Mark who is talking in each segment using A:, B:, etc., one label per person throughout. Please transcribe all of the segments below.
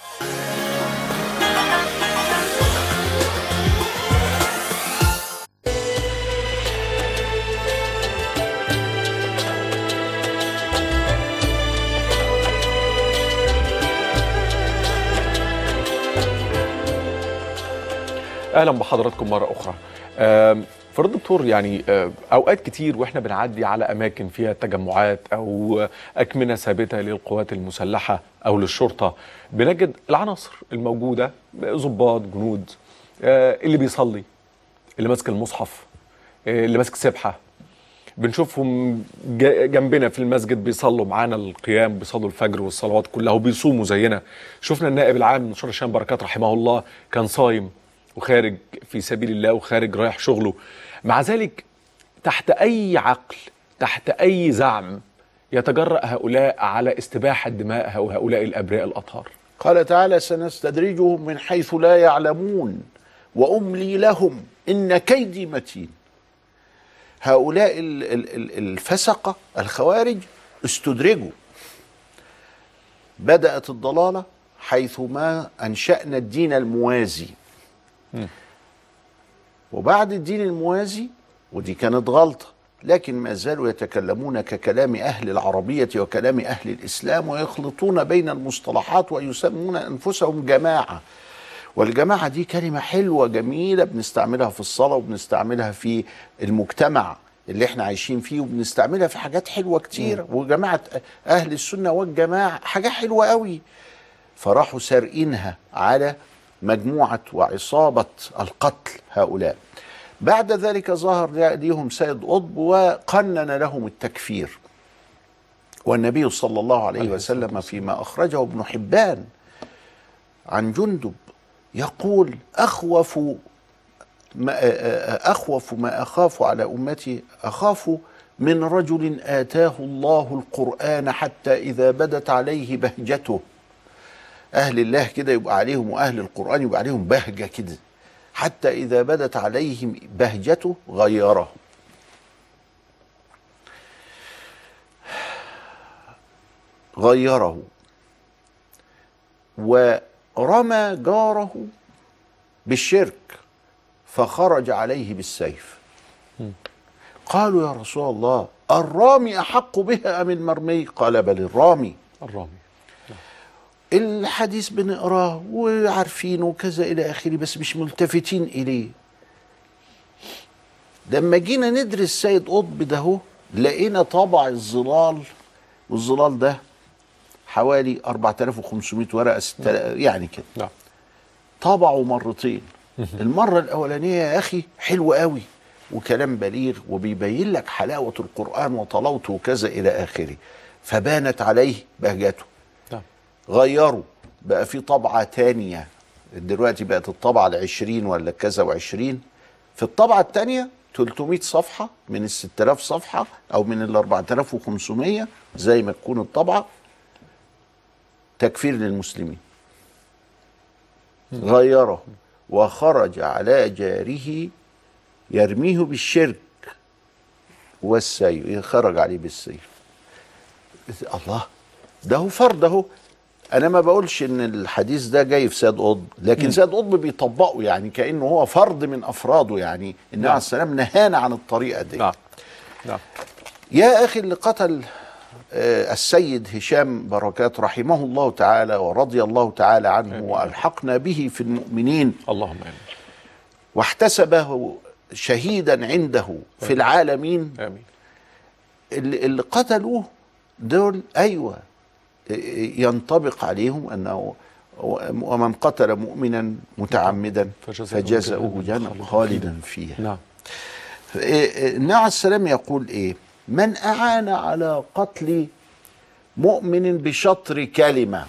A: اهلا بحضراتكم مره اخرى آم، فرد دكتور يعني آه، اوقات كتير واحنا بنعدي على اماكن فيها تجمعات او اكمنه ثابته للقوات المسلحه او للشرطه بنجد العناصر الموجوده ضباط جنود آه، اللي بيصلي اللي ماسك المصحف آه، اللي ماسك سبحه بنشوفهم جا- جنبنا في المسجد بيصلوا معانا القيام بيصلوا الفجر والصلوات كلها وبيصوموا زينا شفنا النائب العام من شر هشام بركات رحمه الله كان صايم وخارج في سبيل الله وخارج رايح شغله مع ذلك تحت اي عقل تحت اي زعم يتجرأ هؤلاء على استباحة دماء هؤلاء الأبرياء الأطهار
B: قال تعالى سنستدرجهم من حيث لا يعلمون واملي لهم ان كيدي متين هؤلاء ال- ال- ال- الفسقه الخوارج استدرجوا بدات الضلاله حيثما انشانا الدين الموازي وبعد الدين الموازي ودي كانت غلطه لكن ما زالوا يتكلمون ككلام اهل العربيه وكلام اهل الاسلام ويخلطون بين المصطلحات ويسمون انفسهم جماعه والجماعه دي كلمه حلوه جميله بنستعملها في الصلاه وبنستعملها في المجتمع اللي احنا عايشين فيه وبنستعملها في حاجات حلوه كتير وجماعه اهل السنه والجماعه حاجه حلوه قوي فراحوا سارقينها على مجموعة وعصابة القتل هؤلاء بعد ذلك ظهر ليهم سيد قطب وقنن لهم التكفير والنبي صلى الله عليه وسلم فيما أخرجه ابن حبان عن جندب يقول أخوف ما أخوف ما أخاف على أمتي أخاف من رجل آتاه الله القرآن حتى إذا بدت عليه بهجته أهل الله كده يبقى عليهم وأهل القرآن يبقى عليهم بهجة كده حتى إذا بدت عليهم بهجته غيره غيره ورمى جاره بالشرك فخرج عليه بالسيف قالوا يا رسول الله الرامي أحق بها أم المرمي قال بل الرامي
A: الرامي
B: الحديث بنقراه وعارفينه وكذا الى اخره بس مش ملتفتين اليه لما جينا ندرس سيد قطب ده هو لقينا طبع الظلال والظلال ده حوالي 4500 ورقه 6000 يعني كده
A: نعم
B: طبعوا مرتين المره الاولانيه يا اخي حلو قوي وكلام بليغ وبيبين لك حلاوه القران وطلاوته وكذا الى اخره فبانت عليه بهجته
A: نعم
B: غيروا بقى في طبعة تانية دلوقتي بقت الطبعة العشرين ولا كذا وعشرين في الطبعة التانية 300 صفحة من ال 6000 صفحة أو من ال 4500 زي ما تكون الطبعة تكفير للمسلمين غيره وخرج على جاره يرميه بالشرك والسيف خرج عليه بالسيف الله ده هو فرض اهو انا ما بقولش ان الحديث ده جاي في سيد قطب لكن سيد قطب بيطبقه يعني كانه هو فرد من افراده يعني النبي عليه السلام نهانا عن الطريقه دي
A: نعم نعم
B: يا اخي اللي قتل آه، السيد هشام بركات رحمه الله تعالى ورضي الله تعالى عنه والحقنا به في المؤمنين
A: اللهم آمين
B: واحتسبه شهيدا عنده في العالمين
A: آمين
B: اللي, اللي قتلوه دول ايوه ينطبق عليهم انه ومن قتل مؤمنا متعمدا
A: فجزاؤه
B: فجزاؤه
A: جهنم
B: جهنم خالدا فيها
A: نعم
B: النبي عليه السلام يقول ايه من اعان على قتل مؤمن بشطر كلمه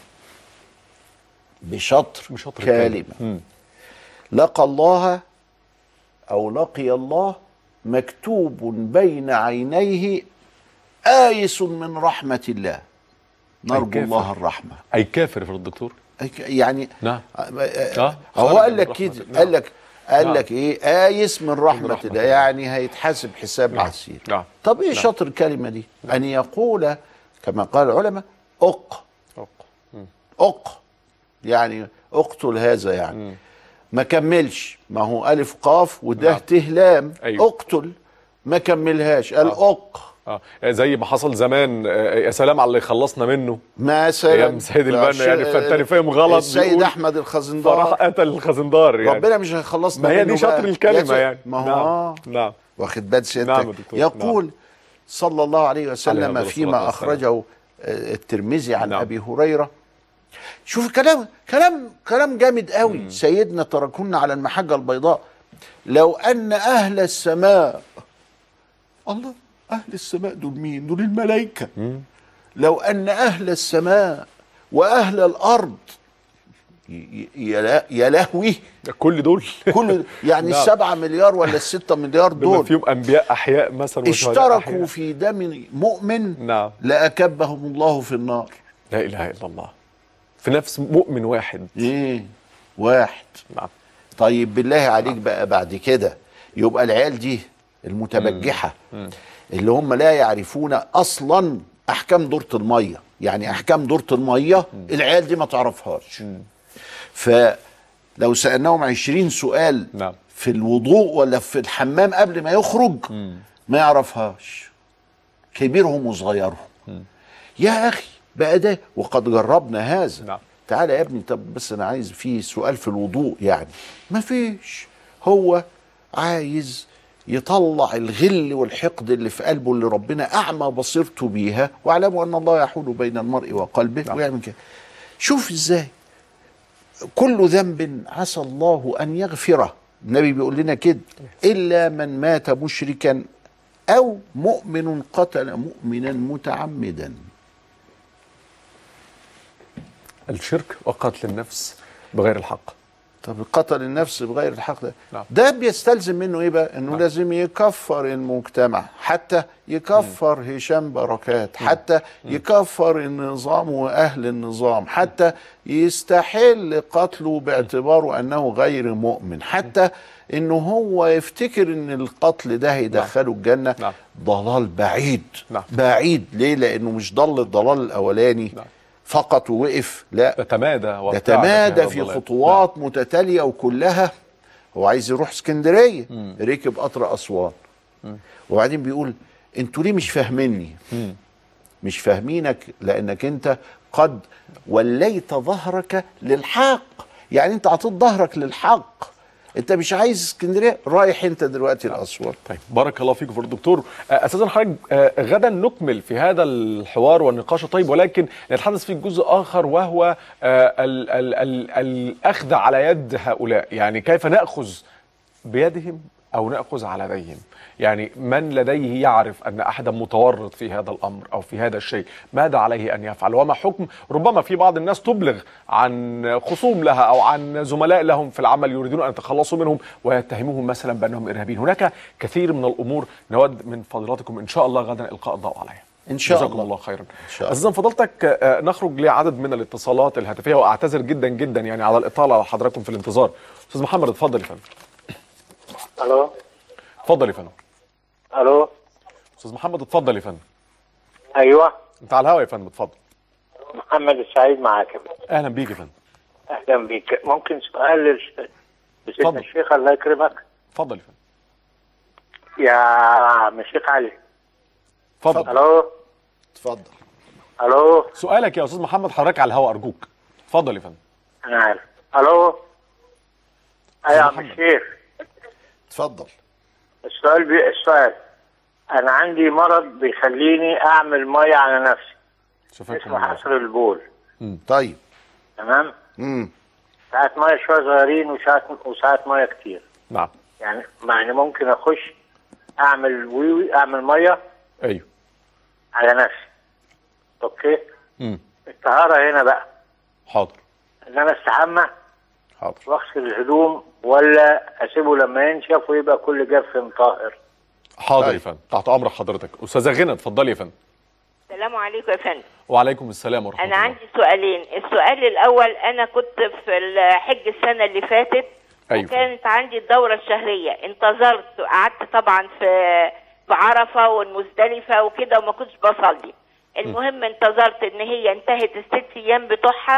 B: بشطر,
A: بشطر
B: كلمه
A: مم.
B: لقى الله او لقي الله مكتوب بين عينيه آيس من رحمة الله نرجو
A: الكافر.
B: الله الرحمة
A: أي كافر في الدكتور
B: يعني
A: نعم
B: آه
A: خارج
B: هو قال
A: من
B: لك
A: رحمة
B: كده
A: الله.
B: قال لك قال
A: نعم.
B: لك ايه آيس من رحمة,
A: رحمة
B: الله
A: الله.
B: يعني هيتحاسب حساب
A: نعم.
B: عسير
A: نعم.
B: طب ايه
A: نعم.
B: شطر الكلمة دي أن يقول كما قال العلماء أق
A: أوق. مم.
B: أق يعني اقتل هذا يعني ما كملش ما هو الف قاف وده
A: نعم.
B: ت لام
A: أيوه.
B: اقتل ما كملهاش قال اق
A: اه زي ما حصل زمان آه، يا سلام على اللي خلصنا منه
B: مثلا
A: ايام سيد البنا يعني فانت فاهم غلط
B: السيد
A: بيقول
B: احمد
A: فراح
B: الخزندار
A: قتل الخزندار يعني
B: ربنا مش هيخلصنا
A: ما هي
B: منه
A: دي شطر
B: بقى.
A: الكلمه
B: يا
A: يعني
B: ما هو
A: نعم
B: آه.
A: نعم
B: واخد بال سيادتك
A: نعم يا دكتور،
B: يقول صلى الله عليه
A: عليه
B: وسلم
A: أفضل
B: فيما
A: الصلاة والسلام.
B: اخرجه آه، الترمذي عن
A: نعم.
B: ابي هريره شوف كلام كلام كلام جامد قوي سيدنا تركونا على المحجه البيضاء لو ان اهل السماء الله اهل السماء دول مين دول الملائكه لو ان اهل السماء واهل الارض ي- ي- يا يا لهوي
A: ده كل دول
B: كل يعني
A: نعم.
B: السبعة مليار ولا الستة مليار
A: بما
B: دول
A: فيهم انبياء احياء مثلا وشهداء
B: اشتركوا
A: أحياء.
B: في دم مؤمن
A: نعم
B: لأكبهم الله في النار
A: لا اله الا الله في نفس مؤمن واحد
B: ايه واحد
A: نعم
B: طيب بالله عليك بقى بعد كده يبقى العيال دي المتبجحة اللي هم لا يعرفون أصلا أحكام دورة المية يعني أحكام دورة المية العيال دي ما تعرفهاش فلو سألناهم عشرين سؤال
A: نعم.
B: في الوضوء ولا في الحمام قبل ما يخرج ما يعرفهاش كبيرهم وصغيرهم يا أخي بقى ده وقد جربنا هذا
A: نعم.
B: تعالى يا ابني طب بس أنا عايز في سؤال في الوضوء يعني ما فيش هو عايز يطلع الغل والحقد اللي في قلبه اللي ربنا أعمى بصيرته بيها واعلموا أن الله يحول بين المرء وقلبه
A: نعم.
B: ويعمل كده شوف ازاي كل ذنب عسى الله ان يغفره النبي بيقول لنا كده الا من مات مشركا او مؤمن قتل مؤمنا متعمدا
A: الشرك وقتل النفس بغير الحق
B: طب قتل النفس بغير الحق ده
A: نعم.
B: ده بيستلزم منه ايه بقى انه لازم يكفر المجتمع حتى يكفر هشام بركات حتى يكفر النظام واهل النظام حتى يستحل قتله باعتباره انه غير مؤمن حتى انه هو يفتكر ان القتل ده هيدخله الجنه
A: نعم.
B: ضلال بعيد
A: نعم.
B: بعيد ليه لانه مش ضل الضلال الاولاني
A: نعم.
B: فقط ووقف لا
A: يتمادى وابتعد
B: يتمادى
A: هذا
B: في
A: الضلال.
B: خطوات متتاليه وكلها هو عايز يروح اسكندريه ركب قطر اسوان وبعدين بيقول انتوا ليه مش فاهميني مش فاهمينك لانك انت قد وليت ظهرك للحق يعني انت عطيت ظهرك للحق انت مش عايز اسكندريه رايح انت دلوقتي لاسوان
A: طيب بارك الله فيك فضل دكتور آه، اساسا حضرتك آه، غدا نكمل في هذا الحوار والنقاش الطيب ولكن نتحدث في جزء اخر وهو آه، ال ال ال الاخذ على يد هؤلاء يعني كيف ناخذ بيدهم او ناخذ على يديهم يعني من لديه يعرف ان احدا متورط في هذا الامر او في هذا الشيء ماذا عليه ان يفعل وما حكم ربما في بعض الناس تبلغ عن خصوم لها او عن زملاء لهم في العمل يريدون ان يتخلصوا منهم ويتهموهم مثلا بانهم ارهابيين هناك كثير من الامور نود من فضيلتكم ان شاء الله غدا القاء الضوء عليها
B: إن شاء
A: جزاكم
B: الله.
A: الله خيرا
B: إن شاء الله.
A: عزيزا فضلتك آه، نخرج لعدد من الاتصالات الهاتفيه واعتذر جدا جدا يعني على الاطاله على حضراتكم في الانتظار استاذ محمد اتفضل يا فندم
C: الو
A: اتفضل يا فندم
C: الو
A: استاذ محمد اتفضل يا فندم
C: ايوه
A: انت على الهواء يا فندم اتفضل
C: محمد السعيد معاك
A: اهلا بيك يا فندم
C: اهلا بيك ممكن سؤال للش- لسيدنا
A: اتفضل.
C: الشيخ الله يكرمك
A: اتفضل يا فندم
C: يا عم الشيخ علي
A: اتفضل
C: الو
B: اتفضل
C: الو
A: سؤالك يا استاذ محمد حضرتك على الهواء ارجوك اتفضل يا فندم
C: انا عارف الو ايوه يا عم
A: محمد.
C: الشيخ
B: اتفضل
C: السؤال بي... السؤال انا عندي مرض بيخليني اعمل ميه على نفسي
A: شفاكم
C: اسمه
A: الله
C: حصر البول
B: طيب
C: تمام
B: امم
C: ساعات ميه شويه صغيرين وساعات وساعات ميه كتير
A: نعم
C: يعني يعني ممكن اخش اعمل ويوي اعمل ميه
A: ايوه
C: على نفسي اوكي
A: امم
C: الطهاره هنا بقى
A: حاضر
C: ان انا استحمى
A: حاضر
C: واغسل الهدوم ولا اسيبه لما ينشف ويبقى كل جف طاهر
A: حاضر يا
B: طيب.
A: فندم تحت امر حضرتك استاذه غنى اتفضلي يا فندم
D: السلام عليكم يا فندم
A: وعليكم السلام ورحمه
D: انا
A: الله
D: عندي سؤالين السؤال الاول انا كنت في الحج السنه اللي فاتت
A: أيوة.
D: وكانت عندي الدوره الشهريه انتظرت قعدت طبعا في في عرفه والمزدلفه وكده وما كنتش بصلي المهم انتظرت ان هي انتهت الست ايام بتوعها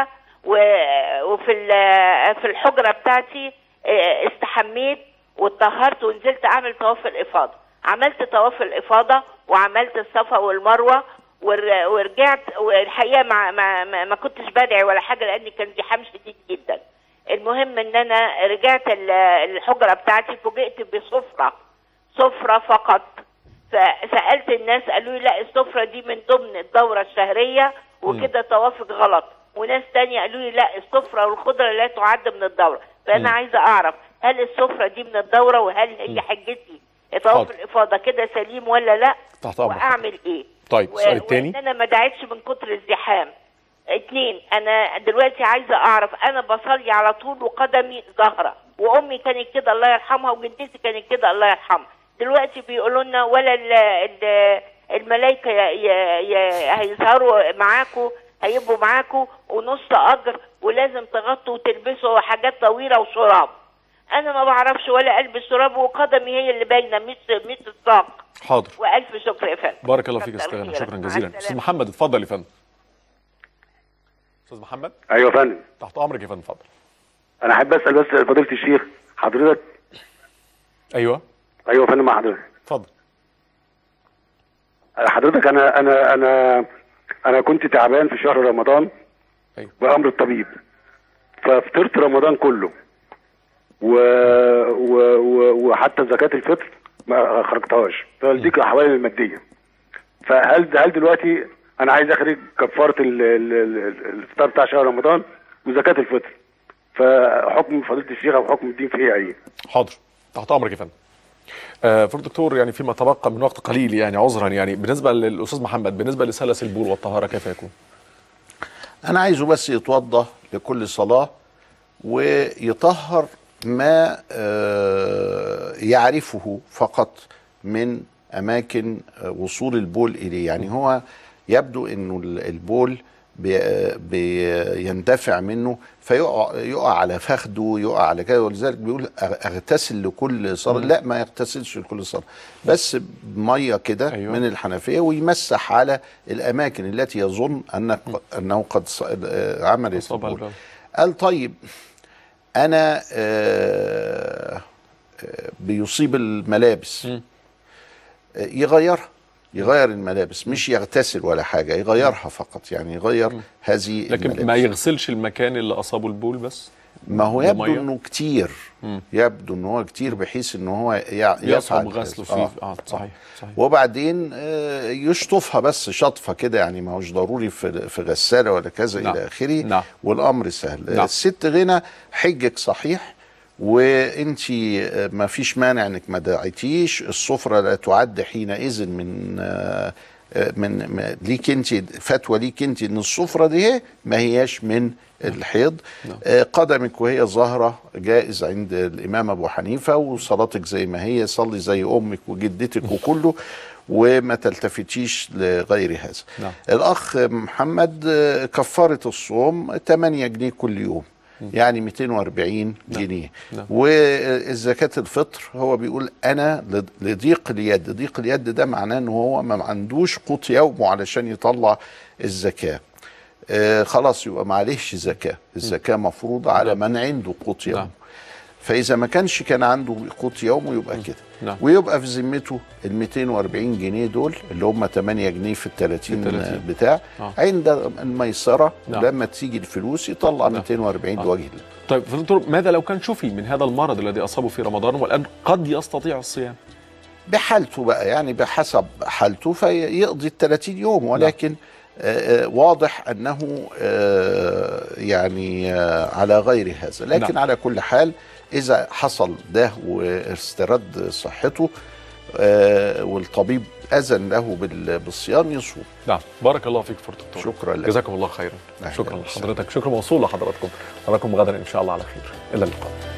D: و- وفي ال- في الحجره بتاعتي آه، استحميت واتطهرت ونزلت اعمل طواف الافاضه عملت طواف الافاضه وعملت الصفا والمروه ور- ورجعت والحقيقه ما ما ما, ما كنتش بدعي ولا حاجه لان كان زحام شديد جدا المهم ان انا رجعت ال- الحجره بتاعتي فوجئت بسفره سفره فقط فسالت الناس قالوا لي لا السفره دي من ضمن الدوره الشهريه وكده طوافك غلط وناس تانية قالوا لي لا السفره والخضره لا تعد من الدوره فانا عايزه اعرف هل السفره دي من الدوره وهل هي حجتي طواف
A: حاضر.
D: الافاضه كده سليم ولا لا
A: تحت أمرك.
D: واعمل ايه
A: طيب،
D: و-
A: السؤال التاني.
D: وان انا ما دعيتش من كتر الزحام اتنين انا دلوقتي عايزه اعرف انا بصلي على طول وقدمي ظاهره وامي كانت كده الله يرحمها وجدتي كانت كده الله يرحمها دلوقتي بيقولوا لنا ولا ال ال الملائكه ي- ي- ي- هيظهروا معاكم هيبقوا معاكم ونص اجر ولازم تغطوا وتلبسوا حاجات طويله وشراب انا ما بعرفش ولا البس شراب وقدمي هي اللي باينه مش مش الساق
A: حاضر
D: والف شكر يا فندم
A: بارك الله فيك يا
D: كتر
A: استاذ غنى
D: خيرك.
A: شكرا
D: مع
A: جزيلا
D: السلامة.
A: استاذ محمد اتفضل يا فندم استاذ محمد
E: ايوه يا فندم
A: تحت امرك يا فندم اتفضل
E: انا احب اسال بس فضيله الشيخ حضرتك
A: ايوه
E: ايوه يا فندم مع حضرتك
A: اتفضل
E: حضرتك انا انا انا انا كنت تعبان في شهر رمضان
A: ايوه
E: بامر الطبيب ففطرت رمضان كله و... و... و... وحتى زكاه الفطر ما خرجتهاش فدي احوالي الماديه فهل هل دلوقتي انا عايز اخرج كفاره ال... ال... ال- الافطار بتاع شهر رمضان وزكاه الفطر فحكم فضيله الشيخ او حكم الدين في ايه يعني
A: حاضر تحت امرك يا فندم آه فضل دكتور يعني فيما تبقى من وقت قليل يعني عذرا يعني بالنسبه للاستاذ محمد بالنسبه لسلس البول والطهاره كيف يكون؟
B: انا عايزه بس يتوضا لكل صلاه ويطهر ما آه، يعرفه فقط من اماكن آه، وصول البول اليه يعني هو يبدو انه ال- البول بي- بيندفع منه فيقع يقع على فخده يقع على كده ولذلك بيقول أغ- اغتسل لكل صلاه لا ما يغتسلش لكل صلاه بس بميه كده
A: أيوة.
B: أيوة. من الحنفيه ويمسح على الاماكن التي يظن ان انه قد ص- آه، عملت
A: أصابها
B: البول.
A: البول.
B: قال طيب انا آه، آه، بيصيب الملابس
A: مم.
B: آه، يغيرها يغير الملابس مش يغتسل ولا حاجه يغيرها فقط يعني يغير هذه
A: لكن
B: الملابس.
A: ما يغسلش المكان اللي اصابه البول بس
B: ما هو يبدو
A: بمية؟
B: انه كتير
A: مم.
B: يبدو انه هو كتير بحيث انه هو يع-
A: يصعب
B: يفعل
A: غسله
B: هذا.
A: فيه اه صحيح صحيح
B: وبعدين آه، يشطفها بس شطفه كده يعني ما هوش ضروري في في غساله ولا كذا
A: نعم.
B: الى اخره
A: نعم.
B: والامر سهل
A: نعم.
B: الست غنى حجك صحيح وانت ما فيش مانع انك ما دعيتيش السفره لا تعد حينئذ من آه، آه، من ما- ليك انت فتوى ليك انت ان السفره دي ما هياش من الحيض آه، قدمك وهي ظاهره جائز عند الامام ابو حنيفه وصلاتك زي ما هي صلي زي امك وجدتك وكله وما تلتفتيش لغير هذا
A: نعم.
B: الاخ محمد آه، كفاره الصوم 8 جنيه كل يوم يعني 240 جنيه
A: نعم.
B: والزكاة الفطر هو بيقول أنا لض- لضيق اليد ضيق اليد ده معناه أنه هو ما عندوش قوت يومه علشان يطلع الزكاة آه خلاص يبقى معلش زكاة الزكاة مفروضة على من عنده قوت يومه
A: نعم.
B: فإذا ما كانش كان عنده قوت يومه يبقى كده
A: نعم.
B: ويبقى في ذمته ال 240 جنيه دول اللي هم 8 جنيه في ال 30
A: في ال 30.
B: بتاع
A: آه.
B: عند الميسرة
A: نعم.
B: لما تيجي الفلوس يطلع 240
A: آه.
B: لوجه الله
A: طيب فضل دكتور ماذا لو كان شفي من هذا المرض الذي اصابه في رمضان والان قد يستطيع الصيام؟
B: بحالته بقى يعني بحسب حالته فيقضي ال 30 يوم ولكن آه، آه، واضح انه آه، يعني آه، على غير هذا لكن
A: نعم.
B: على كل حال اذا حصل ده واسترد صحته آه، والطبيب اذن له بال- بالصيام يصوم
A: نعم بارك الله فيك فضل دكتور
B: شكرا لك
A: جزاكم الله خيرا
B: أهلا
A: شكرا
B: وسهلا.
A: لحضرتك شكرا موصول لحضراتكم نراكم غدا ان شاء الله على خير الى اللقاء